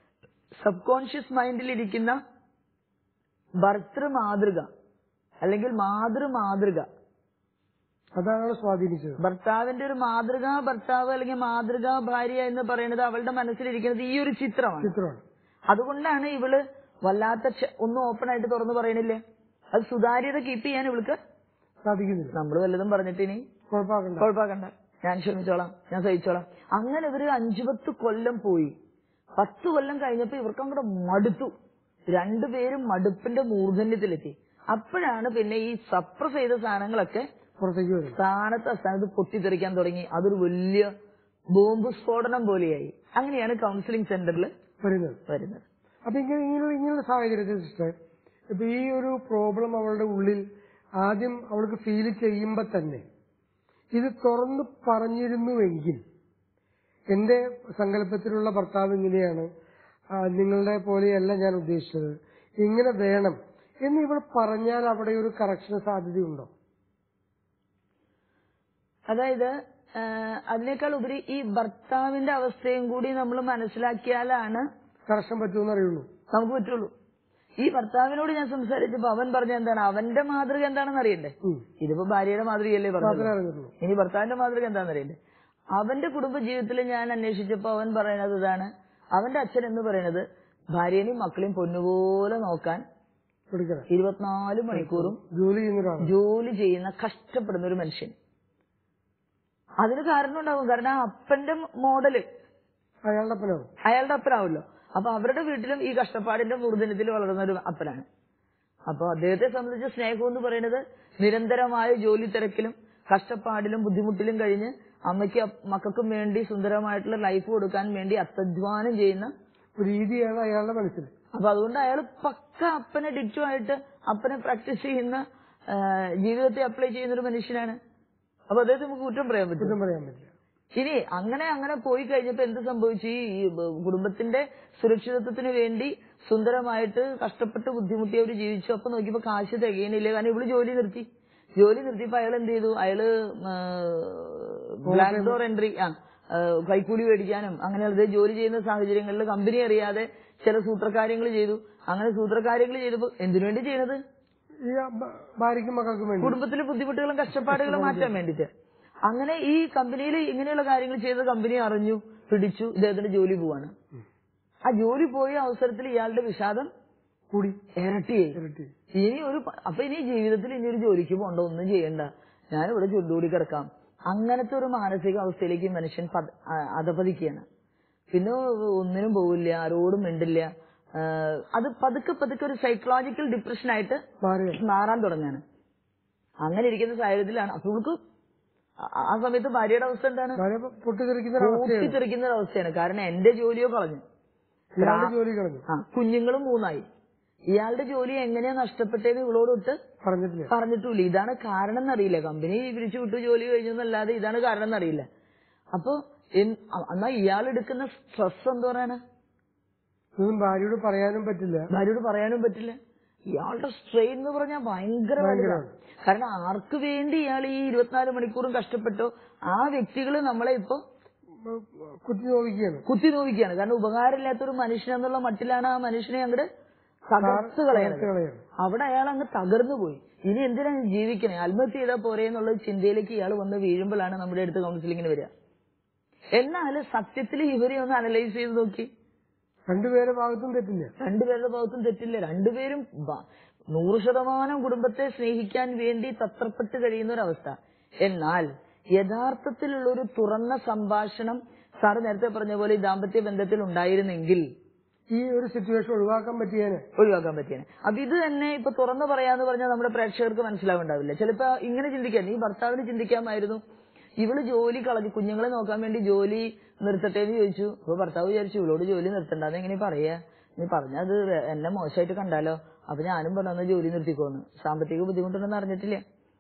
സബ് കോൺഷ്യസ് മൈൻഡിൽ ഇരിക്കുന്ന ഭർത്തൃ മാതൃക അല്ലെങ്കിൽ മാതൃ മാതൃക അതാണ് സ്വാധീനിച്ചത് ഭർത്താവിന്റെ ഒരു മാതൃകാ ഭർത്താവ് അല്ലെങ്കിൽ മാതൃകാ ഭാര്യ എന്ന് പറയുന്നത് അവളുടെ മനസ്സിലിരിക്കുന്നത് ഈ ഒരു ചിത്രമാണ് ചിത്രമാണ് അതുകൊണ്ടാണ് ഇവള് വല്ലാത്ത ക്ഷ- ഒന്നും ഓപ്പൺ ആയിട്ട് തുറന്നു പറയണില്ലേ അത് സുതാര്യത കീപ്പ് ചെയ്യാൻ ഇവൾക്ക് സാധിക്കുന്നില്ല നമ്മൾ വല്ലതും പറഞ്ഞിട്ട് ഇനി കുഴപ്പമാക്കണ്ട കുഴപ്പമാക്കണ്ട ഞാൻ ക്ഷമിച്ചോളാം ഞാൻ സഹിച്ചോളാം അങ്ങനെ ഇവര് അഞ്ചു പത്ത് കൊല്ലം പോയി പത്ത് കൊല്ലം കഴിഞ്ഞപ്പോ ഇവർക്ക് അങ്ങോട്ട് മടുത്തു രണ്ടുപേരും മടുപ്പിന്റെ മൂർധന്യത്തിലെത്തി അപ്പോഴാണ് പിന്നെ ഈ സപ്രസ് ചെയ്ത സാധനങ്ങളൊക്കെ പുറത്തേക്ക് വരും സ്ഥാനത്ത് ആ സ്ഥാനത്ത് പൊട്ടിത്തെറിക്കാൻ തുടങ്ങി അതൊരു വലിയ ബോംബ് സ്ഫോടനം പോലെയായി അങ്ങനെയാണ് കൗൺസിലിംഗ് സെന്ററിൽ വരുന്നത് വരുന്നത് അപ്പൊ ഇങ്ങനെ ഇങ്ങനെ ഇങ്ങനെയുള്ള സാഹചര്യത്തിൽ സിസ്റ്റർ ഇപ്പൊ ഈ ഒരു പ്രോബ്ലം അവളുടെ ഉള്ളിൽ ആദ്യം അവൾക്ക് ഫീൽ ചെയ്യുമ്പോ തന്നെ ഇത് തുറന്ന് പറഞ്ഞിരുന്നുവെങ്കിൽ എന്റെ സങ്കല്പത്തിലുള്ള ഭർത്താവ് ഇങ്ങനെയാണ് ആ, നിങ്ങളുടെ പോലെയല്ല ഞാൻ ഉദ്ദേശിച്ചത് ഇങ്ങനെ വേണം എന്ന് ഇവൾ പറഞ്ഞാൽ അവിടെ ഒരു കറക്ഷൻ സാധ്യതയുണ്ടോ അതായത് ആ, അതിനേക്കാൾ ഉപരി ഈ ഭർത്താവിന്റെ അവസ്ഥയും കൂടി നമ്മൾ മനസ്സിലാക്കിയാലാണ് കറക്ഷൻ പറ്റുമെന്ന് അറിയുള്ളൂ നമുക്ക് പറ്റുള്ളൂ ഈ ഭർത്താവിനോട് ഞാൻ സംസാരിച്ചപ്പോ അവൻ പറഞ്ഞ എന്താണ് അവന്റെ മാതൃക എന്താണെന്ന് അറിയണ്ടേ ഉം. ഇതിപ്പോ ഭാര്യയുടെ മാതൃകയല്ലേ പറഞ്ഞത് മാത്രമേ അറിഞ്ഞിട്ടുള്ളൂ ഇനി ഭർത്താവിന്റെ മാതൃക എന്താണെന്ന് അറിയണ്ടേ അവന്റെ കുടുംബ ജീവിതത്തിൽ ഞാൻ അന്വേഷിച്ചപ്പോ അവൻ പറയുന്നത് ഇതാണ് അവന്റെ അച്ഛൻ എന്ന് പറയുന്നത് ഭാര്യനെയും മക്കളെയും പൊന്നുപോലെ നോക്കാൻ എടുക്കണം ഇരുപത്തിനാല് മണിക്കൂറും ജോലി ചെയ്യുന്ന ഒരാളാണ് ജോലി ചെയ്യുന്ന കഷ്ടപ്പെടുന്ന ഒരു മനുഷ്യൻ അതിന് കാരണം ഉണ്ടാവും കാരണം ആ അപ്പന്റെ മോഡല് അയാളുടെ അപ്പനാവും അയാളുടെ അപ്പനാവുമല്ലോ അപ്പൊ അവരുടെ വീട്ടിലും ഈ കഷ്ടപ്പാടിന്റെ മൂർധന്യത്തിൽ വളർന്ന ഒരു അപ്പനാണ് അപ്പൊ അദ്ദേഹത്തെ സംബന്ധിച്ച് സ്നേഹം എന്ന് പറയുന്നത് നിരന്തരമായ ജോലി തിരക്കിലും കഷ്ടപ്പാടിലും ബുദ്ധിമുട്ടിലും കഴിഞ്ഞ് അമ്മയ്ക്ക് അപ്പ- മക്കൾക്കും വേണ്ടി സുന്ദരമായിട്ടുള്ള ലൈഫ് കൊടുക്കാൻ വേണ്ടി അത്യധ്വാനം ചെയ്യുന്ന ഒരു രീതിയാണ് അയാളുടെ മനസ്സിൽ അപ്പൊ അതുകൊണ്ട് അയാൾ പക്ക അപ്പനെ ഡിറ്റു ആയിട്ട് അപ്പനെ പ്രാക്ടീസ് ചെയ്യുന്ന ആ, ജീവിതത്തെ അപ്ലൈ ചെയ്യുന്ന ഒരു മനുഷ്യനാണ് അപ്പൊ അദ്ദേഹത്തെ നമുക്ക് കുറ്റം പറയാൻ പറ്റും കുറ്റം പറയാൻ പറ്റില്ല ഇനി അങ്ങനെ അങ്ങനെ പോയി കഴിഞ്ഞപ്പോ എന്ത് സംഭവിച്ചു ഈ ഈ ബ- കുടുംബത്തിന്റെ സുരക്ഷിതത്വത്തിന് വേണ്ടി സുന്ദരമായിട്ട് കഷ്ടപ്പെട്ട് ബുദ്ധിമുട്ടി അവർ ജീവിച്ചു അപ്പൊ നോക്കിയപ്പോ കാശ് തികയണില്ല കാരണം ഇവള് ജോലി നിർത്തി ജോലി നിർത്തിയപ്പോ അയാൾ എന്ത് ചെയ്തു അയാള് ബ്ലാക്ക് ഡോർ എൻട്രി ആ ആ, കൈക്കൂലി മേടിക്കാനും അങ്ങനെയുള്ള ജോലി ചെയ്യുന്ന സാഹചര്യങ്ങളിൽ കമ്പനി അറിയാതെ ചില സൂത്രകാര്യങ്ങൾ ചെയ്തു അങ്ങനെ സൂത്രകാര്യങ്ങൾ ചെയ്തപ്പോ എന്തിനു വേണ്ടി ചെയ്യണത് ഈ ഭ- ഭാര്യയ്ക്കും മക്കൾക്കും വേണ്ടി കുടുംബത്തിലെ ബുദ്ധിമുട്ടുകളും കഷ്ടപ്പാടുകളും മാറ്റാൻ വേണ്ടിട്ട് അങ്ങനെ ഈ കമ്പനിയിൽ ഇങ്ങനെയുള്ള കാര്യങ്ങൾ ചെയ്ത കമ്പനി അറിഞ്ഞു പിടിച്ചു ഇദ്ദേഹത്തിന്റെ ജോലി പോവാണ് ആ ജോലി പോയ അവസരത്തിൽ ഇയാളുടെ വിഷാദം കൂടി ഇരട്ടിയായി ഇരട്ടി ഇനി ഒരു പ- അപ്പൊ ഇനി ജീവിതത്തിൽ ഇനി ഒരു ജോലിക്ക് പോകണ്ട ഒന്നും ചെയ്യണ്ട ഞാനിവിടെ ചുണ്ടുകൂടി കിടക്കാം അങ്ങനത്തെ ഒരു മാനസിക അവസ്ഥയിലേക്ക് ഈ മനുഷ്യൻ പത- ആ- അധപതിക്കുകയാണ് പിന്നെ ഒന്നിനും പോവില്ല ആരോടും മിണ്ടില്ല ആ, അത് പതുക്കെ പതുക്കെ ഒരു സൈക്കോളജിക്കൽ ഡിപ്രഷനായിട്ട് മാറുകയാണ് മാറാൻ തുടങ്ങാണ് അങ്ങനെ ഇരിക്കുന്ന സാഹചര്യത്തിലാണ് അപ്പൊ ഇവൾക്ക് ആ- ആ സമയത്ത് ഭാര്യയുടെ അവസ്ഥ എന്താണ് ഭാര്യ പൊട്ടിത്തെറിക്കുന്ന ഒരു അവസ്ഥയാണ് പൊട്ടിത്തെറിക്കുന്ന ഒരു അവസ്ഥയാണ് കാരണം എന്റെ ജോലിയോ കളഞ്ഞു ഇയാളുടെ ജോലി കളഞ്ഞു ആ കുഞ്ഞുങ്ങളും മൂന്നായി ഇയാളുടെ ജോലി എങ്ങനെയാ നഷ്ടപ്പെട്ടതെന്ന് ഇവളോടൊട്ട് പറഞ്ഞിട്ടില്ല പറഞ്ഞിട്ടില്ല ഇതാണ് കാരണം എന്നറിയില്ല കമ്പനി പിരിച്ചു വിട്ടു ജോലി കഴിഞ്ഞു എന്നല്ലാതെ ഇതാണ് കാരണം എന്നറിയില്ല അപ്പൊ എൻ- അ- എന്നാ ഇയാൾ എടുക്കുന്ന സ്ട്രെസ് എന്താ പറയാണ് ഇതൊന്നും ഭാര്യയോട് പറയാനും പറ്റില്ല ഭാര്യയോട് പറയാനും പറ്റില്ല ഇയാളുടെ സ്ട്രെയിൻ എന്ന് പറഞ്ഞാൽ ഭയങ്കര വലുതാണ് കാരണം ആർക്ക് വേണ്ടി ഇയാൾ ഈ ഇരുപത്തിനാല് മണിക്കൂറും കഷ്ടപ്പെട്ടോ ആ വ്യക്തികൾ നമ്മളെ ഇപ്പൊ ഉം, കുത്തി നോവിക്കുകയാണ് കുത്തി നോവിക്കുകയാണ് കാരണം ഉപകാരമില്ലാത്ത ഒരു മനുഷ്യൻ എന്നുള്ള മട്ടിലാണ് ആ മനുഷ്യനെ അങ്ങോട്ട് തകർത്ത് കളയണത് തകർത്ത് കളയാണ് അവിടെ അയാൾ അങ്ങ് തകർന്നു പോയി ഇനി എന്തിനാണ് ജീവിക്കണേ ആത്മഹത്യ ചെയ്താൽ പോരെ എന്നുള്ള ചിന്തയിലേക്ക് ഇയാൾ വന്ന് വീഴുമ്പോഴാണ് നമ്മുടെ അടുത്ത് കൗൺസിലിങ്ങിന് വരിക എന്നാൽ സത്യത്തിൽ ഇവരെ ഒന്ന് അനലൈസ് ചെയ്ത് നോക്കി രണ്ടുപേരുടെ ഭാഗത്തും തെറ്റില്ല രണ്ടുപേരുടെ ഭാഗത്തും തെറ്റില്ല രണ്ടുപേരും ബ- നൂറ് ശതമാനം കുടുംബത്തെ സ്നേഹിക്കാൻ വേണ്ടി തത്രപ്പെട്ട് കഴിയുന്ന ഒരവസ്ഥ എന്നാൽ യഥാർത്ഥത്തിലുള്ള ഒരു തുറന്ന സംഭാഷണം സാറ് നേരത്തെ പറഞ്ഞ പോലെ ഈ ദാമ്പത്യ ബന്ധത്തിൽ ഉണ്ടായിരുന്നെങ്കിൽ ഈ ഒരു സിറ്റുവേഷൻ ഒഴിവാക്കാൻ പറ്റിയേനെ ഒഴിവാക്കാൻ പറ്റിയാണ് അപ്പൊ ഇത് തന്നെ ഇപ്പൊ തുറന്നു പറയാന്ന് പറഞ്ഞാൽ നമ്മുടെ പ്രേക്ഷകർക്ക് മനസ്സിലാവുണ്ടാവില്ല ചിലപ്പോ ഇങ്ങനെ ചിന്തിക്കാൻ ഈ ഭർത്താവിന് ചിന്തിക്കാമായിരുന്നു ഇവള് ജോലി കളഞ്ഞു കുഞ്ഞുങ്ങളെ നോക്കാൻ വേണ്ടി ജോലി നിർത്തട്ടെ എന്ന് ചോദിച്ചു അപ്പൊ ഭർത്താവ് വിചാരിച്ചു ഇവളോട് ജോലി നിർത്തണ്ടെന്ന് എങ്ങനെ പറയാ നീ പറഞ്ഞത് എന്നെ മോശമായിട്ട് കണ്ടാലോ അപ്പൊ ഞാനും പറഞ്ഞു ജോലി നിർത്തിക്കോന്ന് സാമ്പത്തിക ബുദ്ധിമുട്ടുണ്ടെന്ന് അറിഞ്ഞിട്ടില്ല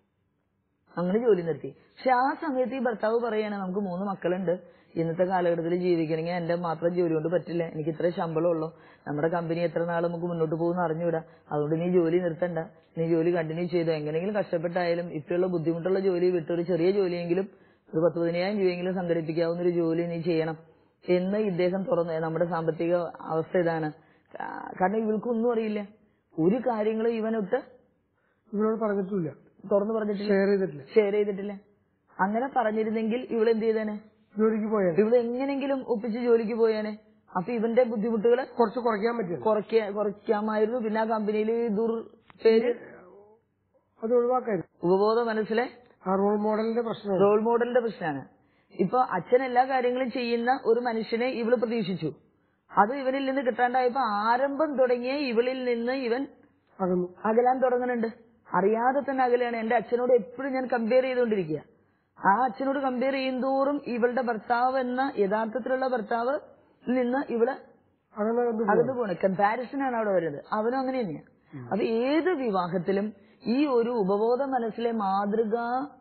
അങ്ങനെ ജോലി നിർത്തി പക്ഷെ ആ സമയത്ത് ഈ ഭർത്താവ് പറയാണ് നമുക്ക് മൂന്ന് മക്കളുണ്ട് ഇന്നത്തെ കാലഘട്ടത്തിൽ ജീവിക്കണമെങ്കിൽ എന്റെ മാത്രം ജോലി കൊണ്ട് പറ്റില്ല എനിക്ക് ഇത്ര ശമ്പളം ഉള്ളൂ നമ്മുടെ കമ്പനി എത്ര നാൾ നമുക്ക് മുന്നോട്ട് പോകുന്ന അറിഞ്ഞൂടാ അതുകൊണ്ട് നീ ജോലി നിർത്തണ്ട നീ ജോലി കണ്ടിന്യൂ ചെയ്തോ എങ്ങനെയെങ്കിലും കഷ്ടപ്പെട്ടായാലും ഇപ്പോഴുള്ള ബുദ്ധിമുട്ടുള്ള ജോലി വിട്ട് ഒരു ചെറിയ ജോലിയെങ്കിലും ഒരു പത്ത് പതിനായിരം രൂപയെങ്കിലും സംഘടിപ്പിക്കാവുന്ന ഒരു ജോലി നീ ചെയ്യണം എന്ന് ഇദ്ദേഹം തുറന്ന് നമ്മുടെ സാമ്പത്തിക അവസ്ഥ ഇതാണ് കാ- കാരണം ഇവൾക്കൊന്നും അറിയില്ല ഒരു കാര്യങ്ങളും ഇവനൊട്ട് ഇവരോട് പറഞ്ഞിട്ടില്ല തുറന്നു പറഞ്ഞിട്ടില്ല ഷെയർ ചെയ്തിട്ടില്ല ഷെയർ ചെയ്തിട്ടില്ല അങ്ങനെ പറഞ്ഞിരുന്നെങ്കിൽ ഇവൾ എന്ത് ചെയ്തേനെ ജോലിക്ക് പോയാൽ ഇവള് എങ്ങനെങ്കിലും ഒപ്പിച്ച് ജോലിക്ക് പോയേനെ അപ്പൊ ഇവന്റെ ബുദ്ധിമുട്ടുകൾ കുറച്ച് കുറയ്ക്കാൻ പറ്റും കുറയ്ക്ക കുറയ്ക്കാമായിരുന്നു പിന്നെ ആ കമ്പനിയിൽ ദുർ പേര് അത് ഒഴിവാക്കായിരുന്നു ഉപബോധ മനസ്സിലെ ആ റോൾ മോഡലിന്റെ പ്രശ്നമാണ് റോൾ മോഡലിന്റെ പ്രശ്നമാണ് ഇപ്പൊ അച്ഛൻ എല്ലാ കാര്യങ്ങളും ചെയ്യുന്ന ഒരു മനുഷ്യനെ ഇവള് പ്രതീക്ഷിച്ചു അത് ഇവനിൽ നിന്ന് കിട്ടാണ്ടായപ്പോ ആരംഭം തുടങ്ങിയ ഇവളിൽ നിന്ന് ഇവൻ അകന്നു അകലാൻ തുടങ്ങുന്നുണ്ട് അറിയാതെ തന്നെ അകലെയാണ് എന്റെ അച്ഛനോട് എപ്പോഴും ഞാൻ കമ്പയർ ചെയ്തുകൊണ്ടിരിക്കുക ആ അച്ഛനോട് കമ്പയർ ചെയ്യുന്തോറും ഇവളുടെ ഭർത്താവ് എന്ന യഥാർത്ഥത്തിലുള്ള ഭർത്താവ് നിന്ന് ഇവള് അങ്ങനെ കണ്ടു അകന്നു പോണേ കമ്പാരിസൺ ആണ് അവിടെ വരുന്നത് അവനും അങ്ങനെ തന്നെയാ അപ്പൊ ഏത് വിവാഹത്തിലും ഈ ഒരു ഉപബോധ മനസ്സിലെ മാതൃക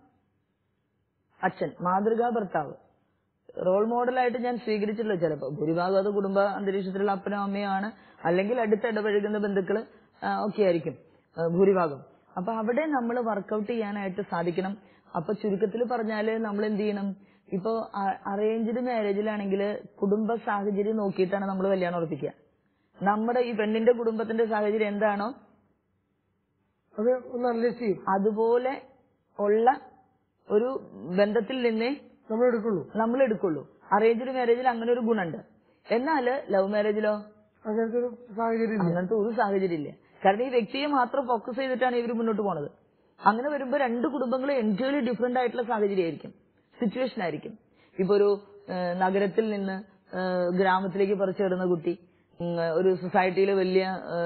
അച്ഛൻ മാതൃകാ ഭർത്താവ് റോൾ മോഡലായിട്ട് ഞാൻ സ്വീകരിച്ചിട്ടില്ല ചിലപ്പോ ഭൂരിഭാഗം അത് കുടുംബ അന്തരീക്ഷത്തിലുള്ള അപ്പനും അമ്മയാണ് അല്ലെങ്കിൽ അടുത്ത് ഇടപഴകുന്ന ബന്ധുക്കള് ആ, ഒക്കെ ആയിരിക്കും ആ, ഭൂരിഭാഗം അപ്പൊ അവിടെ നമ്മൾ വർക്കൗട്ട് ചെയ്യാനായിട്ട് സാധിക്കണം അപ്പൊ ചുരുക്കത്തിൽ പറഞ്ഞാല് നമ്മൾ എന്ത് ചെയ്യണം ഇപ്പോ അറേഞ്ച്ഡ് മാരേജിലാണെങ്കിൽ കുടുംബ സാഹചര്യം നോക്കിയിട്ടാണ് നമ്മൾ കല്യാണം ഉറപ്പിക്കുക നമ്മുടെ ഈ പെണ്ണിന്റെ കുടുംബത്തിന്റെ സാഹചര്യം എന്താണോ അത് ഒന്ന് അനലൈസ് ചെയ്യും അതുപോലെ ഉള്ള ഒരു ബന്ധത്തിൽ നിന്നേ നമ്മൾ എടുക്കുള്ളൂ നമ്മൾ എടുക്കുള്ളൂ അറേഞ്ച്ഡ് മാരേജിൽ അങ്ങനെ ഒരു ഗുണമുണ്ട് എന്നാല് ലവ് മാരേജിലോ അങ്ങനത്തെ ഒരു സാഹചര്യം ഇല്ല അങ്ങനത്തെ ഒരു സാഹചര്യം ഇല്ല കാരണം ഈ വ്യക്തിയെ മാത്രം ഫോക്കസ് ചെയ്തിട്ടാണ് ഇവർ മുന്നോട്ട് പോണത് അങ്ങനെ വരുമ്പോൾ രണ്ട് കുടുംബങ്ങളും എൻറ്റയർലി ഡിഫറെന്റ് ആയിട്ടുള്ള സാഹചര്യമായിരിക്കും സിറ്റുവേഷൻ ആയിരിക്കും ഇപ്പൊ ഒരു ആ, നഗരത്തിൽ നിന്ന് ആ, ഗ്രാമത്തിലേക്ക് പറിച്ചിടുന്ന കുട്ടി ഉം, ഒരു സൊസൈറ്റിയിൽ വലിയ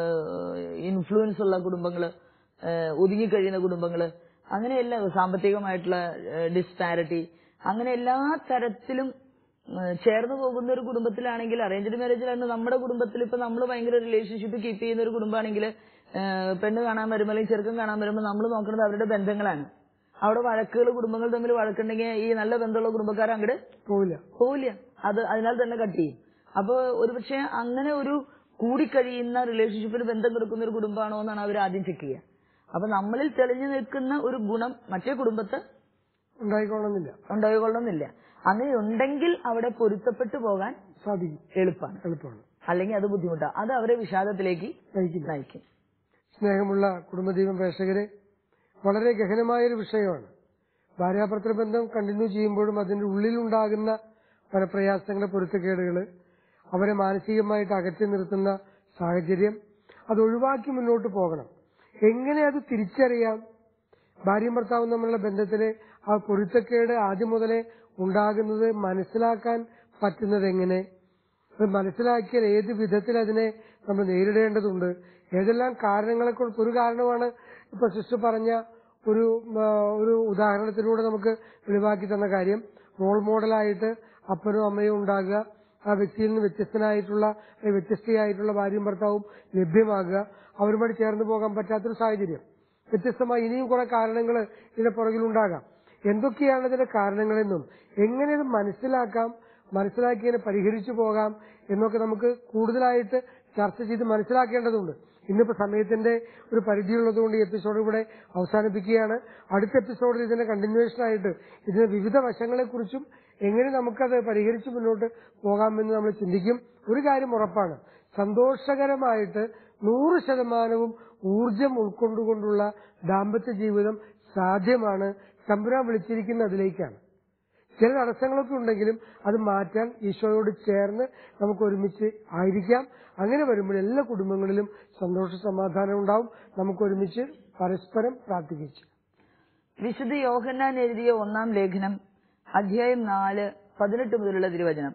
ഇൻഫ്ലുവൻസ് ഉള്ള കുടുംബങ്ങള് ആ, ഒതുങ്ങിക്കഴിയുന്ന കുടുംബങ്ങള് അങ്ങനെയല്ല സാമ്പത്തികമായിട്ടുള്ള ഡിസ്പാരിറ്റി അങ്ങനെ എല്ലാ തരത്തിലും ഉം, ചേർന്ന് പോകുന്ന ഒരു കുടുംബത്തിലാണെങ്കിൽ അറേഞ്ച്ഡ് മാരേജിലാണ് നമ്മുടെ കുടുംബത്തിൽ ഇപ്പൊ നമ്മൾ ഭയങ്കര റിലേഷൻഷിപ്പ് കീപ്പ് ചെയ്യുന്ന ഒരു കുടുംബമാണെങ്കിൽ പെണ്ണ് കാണാൻ വരുമ്പോൾ അല്ലെങ്കിൽ ചെറുക്കൻ കാണാൻ വരുമ്പോൾ നമ്മൾ നോക്കുന്നത് അവരുടെ ബന്ധങ്ങളാണ് അവിടെ വഴക്കുകൾ കുടുംബങ്ങൾ തമ്മിൽ വഴക്കുണ്ടെങ്കിൽ ഈ നല്ല ബന്ധമുള്ള കുടുംബക്കാർ അങ്ങോട്ട് പോവില്ല പോവില്ല അത് അതിനാൽ തന്നെ കട്ട് ചെയ്യും അപ്പൊ ഒരുപക്ഷെ അങ്ങനെ ഒരു കൂടിക്കഴിയുന്ന റിലേഷൻഷിപ്പിന് ബന്ധം കൊടുക്കുന്ന ഒരു കുടുംബമാണോ എന്നാണ് അവർ ആദ്യം ചെക്ക് ചെയ്യുക അപ്പൊ നമ്മളിൽ തെളിഞ്ഞു നിൽക്കുന്ന ഒരു ഗുണം മറ്റേ കുടുംബത്ത് ഉണ്ടായിക്കോണമെന്നില്ല ഉണ്ടായിക്കൊള്ളുന്നില്ല അങ്ങനെ ഉണ്ടെങ്കിൽ അവിടെ പൊരുത്തപ്പെട്ടു പോകാൻ സാധിക്കും എളുപ്പമാണ് എളുപ്പമാണ് അല്ലെങ്കിൽ അത് ബുദ്ധിമുട്ടാണ് അത് അവരെ വിഷാദത്തിലേക്ക് നയിക്കില്ല നയിക്കും സ്നേഹമുള്ള കുടുംബദീപം പ്രേക്ഷകരെ വളരെ ഗഹനമായൊരു വിഷയമാണ് ഭാര്യാഭർത്തൃ ബന്ധം കണ്ടിന്യൂ ചെയ്യുമ്പോഴും അതിന്റെ ഉള്ളിലുണ്ടാകുന്ന പല പ്രയാസങ്ങളെ പൊരുത്തക്കേടുകൾ അവരെ മാനസികമായിട്ട് അകറ്റി നിർത്തുന്ന സാഹചര്യം അത് ഒഴിവാക്കി മുന്നോട്ട് പോകണം എങ്ങനെ അത് തിരിച്ചറിയാം ഭാര്യയും ഭർത്താവും തമ്മിലുള്ള ബന്ധത്തിലെ ആ പൊരുത്തക്കേട് ആദ്യം മുതലേ ഉണ്ടാകുന്നത് മനസ്സിലാക്കാൻ പറ്റുന്നത് എങ്ങനെ അത് മനസ്സിലാക്കിയാൽ ഏത് വിധത്തിൽ അതിനെ നമ്മൾ നേരിടേണ്ടതുണ്ട് ഏതെല്ലാം കാരണങ്ങളെ കൊണ്ട് ഒരു കാരണമാണ് ഇപ്പൊ സിസ്റ്റർ പറഞ്ഞ ഒരു ആ, ഒരു ഉദാഹരണത്തിലൂടെ നമുക്ക് വെളിവാക്കി തന്ന കാര്യം റോൾ മോഡലായിട്ട് അപ്പനും അമ്മയും ഉണ്ടാകുക ആ വ്യക്തിയിൽ നിന്ന് വ്യത്യസ്തനായിട്ടുള്ള അല്ലെങ്കിൽ വ്യത്യസ്തയായിട്ടുള്ള ഭാര്യയും ഭർത്താവും ലഭ്യമാകുക അവരുമായിട്ട് ചേർന്ന് പോകാൻ പറ്റാത്തൊരു സാഹചര്യം വ്യത്യസ്തമായി ഇനിയും കുറെ കാരണങ്ങൾ ഇതിന്റെ പുറകിലുണ്ടാകാം എന്തൊക്കെയാണ് ഇതിന്റെ കാരണങ്ങളെന്നും എങ്ങനെ ഇത് മനസ്സിലാക്കാം മനസ്സിലാക്കിയതിനെ പരിഹരിച്ചു പോകാം എന്നൊക്കെ നമുക്ക് കൂടുതലായിട്ട് ചർച്ച ചെയ്ത് മനസ്സിലാക്കേണ്ടതുണ്ട് ഇന്നിപ്പോ സമയത്തിന്റെ ഒരു പരിധിയുള്ളതുകൊണ്ട് ഈ എപ്പിസോഡ് ഇവിടെ അവസാനിപ്പിക്കുകയാണ് അടുത്ത എപ്പിസോഡിൽ ഇതിന്റെ കണ്ടിന്യൂവേഷൻ ആയിട്ട് ഇതിന്റെ വിവിധ വശങ്ങളെക്കുറിച്ചും എങ്ങനെ നമുക്കത് പരിഹരിച്ച് മുന്നോട്ട് പോകാമെന്ന് നമ്മൾ ചിന്തിക്കും ഒരു കാര്യം ഉറപ്പാണ് സന്തോഷകരമായിട്ട് നൂറ് ശതമാനവും ഊർജം ഉൾക്കൊണ്ടുകൊണ്ടുള്ള ദാമ്പത്യ ജീവിതം സാധ്യമാണ് തമ്പുരാൻ വിളിച്ചിരിക്കുന്ന അതിലേക്കാണ് ചില തടസ്സങ്ങളൊക്കെ ഉണ്ടെങ്കിലും അത് മാറ്റാൻ ഈശോയോട് ചേർന്ന് നമുക്ക് ഒരുമിച്ച് ആയിരിക്കാം അങ്ങനെ വരുമ്പോൾ എല്ലാ കുടുംബങ്ങളിലും സന്തോഷ സമാധാനം ഉണ്ടാവും നമുക്ക് ഒരുമിച്ച് പരസ്പരം പ്രാർത്ഥിച്ചു വിശുദ്ധ യോഹന്നാൻ എഴുതിയ ഒന്നാം ലേഖനം അധ്യായം നാല് പതിനെട്ട് മുതലുള്ള തിരുവചനം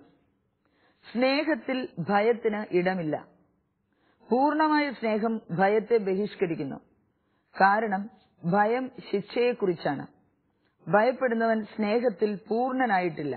സ്നേഹത്തിൽ ഭയത്തിന് ഇടമില്ല പൂർണമായ സ്നേഹം ഭയത്തെ ബഹിഷ്കരിക്കുന്നു കാരണം ഭയം ശിക്ഷയെക്കുറിച്ചാണ് ഭയപ്പെടുന്നവൻ സ്നേഹത്തിൽ പൂർണ്ണനായിട്ടില്ല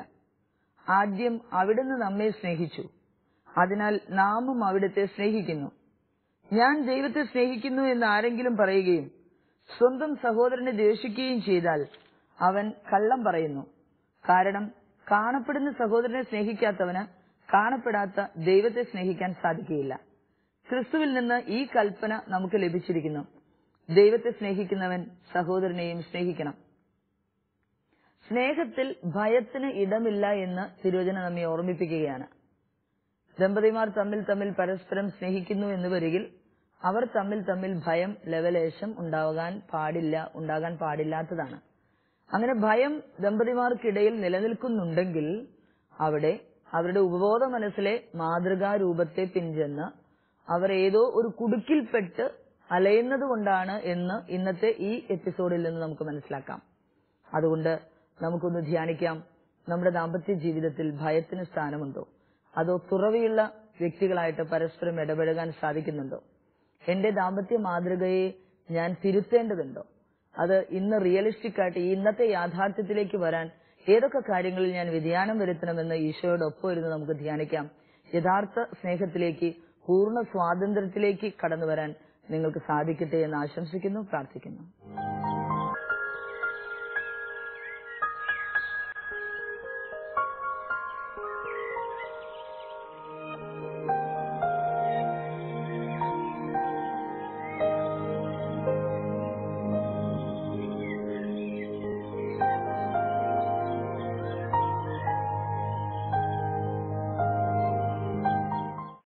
ആദ്യം അവിടുന്ന് നമ്മെ സ്നേഹിച്ചു അതിനാൽ നാമും അവിടുത്തെ സ്നേഹിക്കുന്നു ഞാൻ ദൈവത്തെ സ്നേഹിക്കുന്നു എന്ന് ആരെങ്കിലും പറയുകയും സ്വന്തം സഹോദരനെ ദ്വേഷിക്കുകയും ചെയ്താൽ അവൻ കള്ളം പറയുന്നു കാരണം കാണപ്പെടുന്ന സഹോദരനെ സ്നേഹിക്കാത്തവന് കാണപ്പെടാത്ത ദൈവത്തെ സ്നേഹിക്കാൻ സാധിക്കുകയില്ല ക്രിസ്തുവിൽ നിന്ന് ഈ കൽപ്പന നമുക്ക് ലഭിച്ചിരിക്കുന്നു ദൈവത്തെ സ്നേഹിക്കുന്നവൻ സഹോദരനെയും സ്നേഹിക്കണം സ്നേഹത്തിൽ ഭയത്തിന് ഇടമില്ല എന്ന് തിരുവചന നമ്മെ ഓർമ്മിപ്പിക്കുകയാണ് ദമ്പതിമാർ തമ്മിൽ തമ്മിൽ പരസ്പരം സ്നേഹിക്കുന്നു എന്ന് വരികിൽ അവർ തമ്മിൽ തമ്മിൽ ഭയം ലവലേശം ഉണ്ടാകാൻ പാടില്ല ഉണ്ടാകാൻ പാടില്ലാത്തതാണ് അങ്ങനെ ഭയം ദമ്പതിമാർക്കിടയിൽ നിലനിൽക്കുന്നുണ്ടെങ്കിൽ അവിടെ അവരുടെ ഉപബോധ മനസ്സിലെ മാതൃകാ രൂപത്തെ പിൻചെന്ന് അവർ ഏതോ ഒരു കുടുക്കിൽപ്പെട്ട് അലയുന്നത് കൊണ്ടാണ് എന്ന് ഇന്നത്തെ ഈ എപ്പിസോഡിൽ നിന്ന് നമുക്ക് മനസ്സിലാക്കാം അതുകൊണ്ട് നമുക്കൊന്ന് ധ്യാനിക്കാം നമ്മുടെ ദാമ്പത്യ ജീവിതത്തിൽ ഭയത്തിന് സ്ഥാനമുണ്ടോ അതോ തുറവിയുള്ള വ്യക്തികളായിട്ട് പരസ്പരം ഇടപഴകാൻ സാധിക്കുന്നുണ്ടോ എന്റെ ദാമ്പത്യ മാതൃകയെ ഞാൻ തിരുത്തേണ്ടതുണ്ടോ അത് ഇന്ന് റിയലിസ്റ്റിക് ആയിട്ട് ഈ ഇന്നത്തെ യാഥാർത്ഥ്യത്തിലേക്ക് വരാൻ ഏതൊക്കെ കാര്യങ്ങളിൽ ഞാൻ വ്യതിയാനം വരുത്തണമെന്ന് ഈശോയോടൊപ്പം ഇരുന്ന് നമുക്ക് ധ്യാനിക്കാം യഥാർത്ഥ സ്നേഹത്തിലേക്ക് പൂർണ്ണ സ്വാതന്ത്ര്യത്തിലേക്ക് കടന്നു വരാൻ നിങ്ങൾക്ക് സാധിക്കട്ടെ എന്ന് ആശംസിക്കുന്നു പ്രാർത്ഥിക്കുന്നു